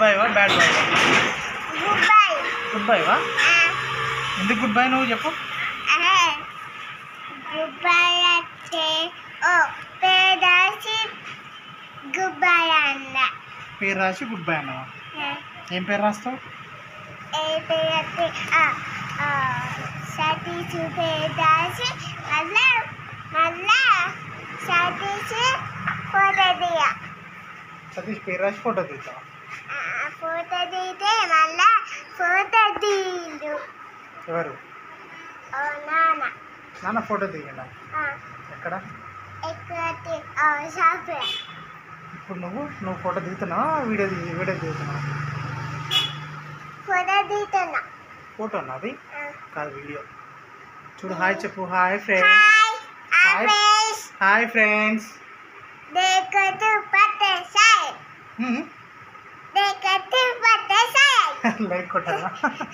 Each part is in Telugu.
బాయ్వా బ్యాడ్ బాయ్వా గుడ్ బై గుడ్ బాయ్వా ఎందుకు గుడ్ బాయ్ నువ్వు చెప్పు గుడ్ బై అంటే ఓ పేదాసి గుడ్ బై అన్న పేరు రాసి గుడ్ బాయ్ అన్నావా ఏం పేరు రాస్తావు ఏ పేరు సతీష్ పేదాసి మళ్ళా మళ్ళా సతీష్ ఫోటో దియ సతీష్ పేరు రాసి ఫోటో తీస్తావా ఫోటో దిగితే మళ్ళా ఫోటో తీయు ఎవరు ఓ నాన్న నాన్న ఫోటో తీయండి ఆ, ఎక్కడ ఎక్కువ తీ- ఓ షాప్ ఇప్పుడు నువ్వు నువ్వు ఫోటో దిగుతున్నావా వీడియో తీ- వీడియో దిగుతున్నావా ఫోటో దిగుతున్నా ఫోటో అన్నది ఆ. కాదు వీడియో చూడు హాయ్ చెప్పు hi friends hi Hi. Office hi friends देखो तू पत्ते साए देखो तू पत्ते साए లైక్ కొట్టారా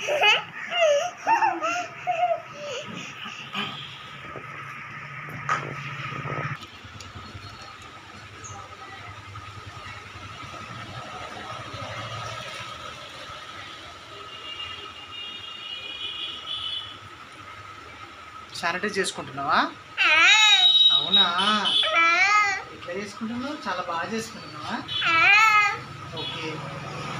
శానిటైజ్ చేసుకుంటున్నావా అవునా ఎట్లా చేసుకుంటున్నావు చాలా బాగా చేసుకుంటున్నావా ఓకే